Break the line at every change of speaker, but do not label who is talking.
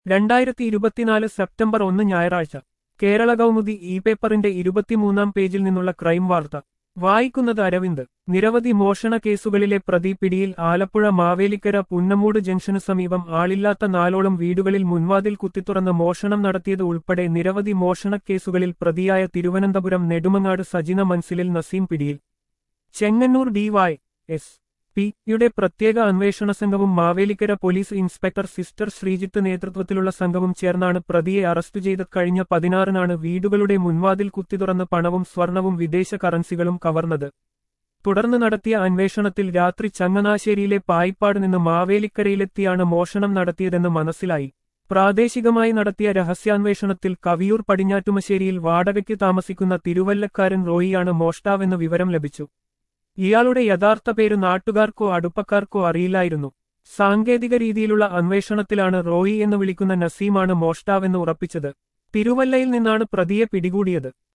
രണ്ടായിരത്തി ഇരുപത്തിനാല് സെപ്റ്റംബർ ഒന്ന് ഞായറാഴ്ച കേരള കൗമുദി ഇ പേപ്പറിന്റെ ഇരുപത്തിമൂന്നാം പേജിൽ നിന്നുള്ള ക്രൈം വാർത്ത വായിക്കുന്നത് അരവിന്ദ് നിരവധി മോഷണ കേസുകളിലെ പ്രതി പിടിയിൽ ആലപ്പുഴ മാവേലിക്കര പുന്നമൂട് ജംഗ്ഷനു സമീപം ആളില്ലാത്ത നാലോളം വീടുകളിൽ മുൻവാതിൽ കുത്തിത്തുറന്ന് മോഷണം നടത്തിയത് ഉൾപ്പെടെ നിരവധി മോഷണ കേസുകളിൽ പ്രതിയായ തിരുവനന്തപുരം നെടുമങ്ങാട് സജിന മൻസിലിൽ നസീം പിടിയിൽ ചെങ്ങന്നൂർ ഡിവൈ എസ് പി യുടെ പ്രത്യേക അന്വേഷണ സംഘവും മാവേലിക്കര പോലീസ് ഇൻസ്പെക്ടർ സിസ്റ്റർ ശ്രീജിത്ത് നേതൃത്വത്തിലുള്ള സംഘവും ചേർന്നാണ് പ്രതിയെ അറസ്റ്റ് ചെയ്ത് കഴിഞ്ഞ പതിനാറിനാണ് വീടുകളുടെ മുൻവാതിൽ കുത്തിതുറന്ന് പണവും സ്വർണവും വിദേശ കറൻസികളും കവർന്നത് തുടർന്ന് നടത്തിയ അന്വേഷണത്തിൽ രാത്രി ചങ്ങനാശ്ശേരിയിലെ പായിപ്പാട് നിന്ന് മാവേലിക്കരയിലെത്തിയാണ് മോഷണം നടത്തിയതെന്ന് മനസ്സിലായി പ്രാദേശികമായി നടത്തിയ രഹസ്യാന്വേഷണത്തിൽ കവിയൂർ പടിഞ്ഞാറ്റുമശ്ശേരിയിൽ വാടകയ്ക്ക് താമസിക്കുന്ന തിരുവല്ലക്കാരൻ റോയിയാണ് മോഷ്ടാവെന്ന് വിവരം ലഭിച്ചു ഇയാളുടെ യഥാർത്ഥ പേര് നാട്ടുകാർക്കോ അടുപ്പക്കാർക്കോ അറിയില്ലായിരുന്നു സാങ്കേതിക രീതിയിലുള്ള അന്വേഷണത്തിലാണ് റോയി എന്ന് വിളിക്കുന്ന നസീമാണ് മോഷ്ടാവെന്ന് ഉറപ്പിച്ചത് തിരുവല്ലയിൽ നിന്നാണ് പ്രതിയെ പിടികൂടിയത്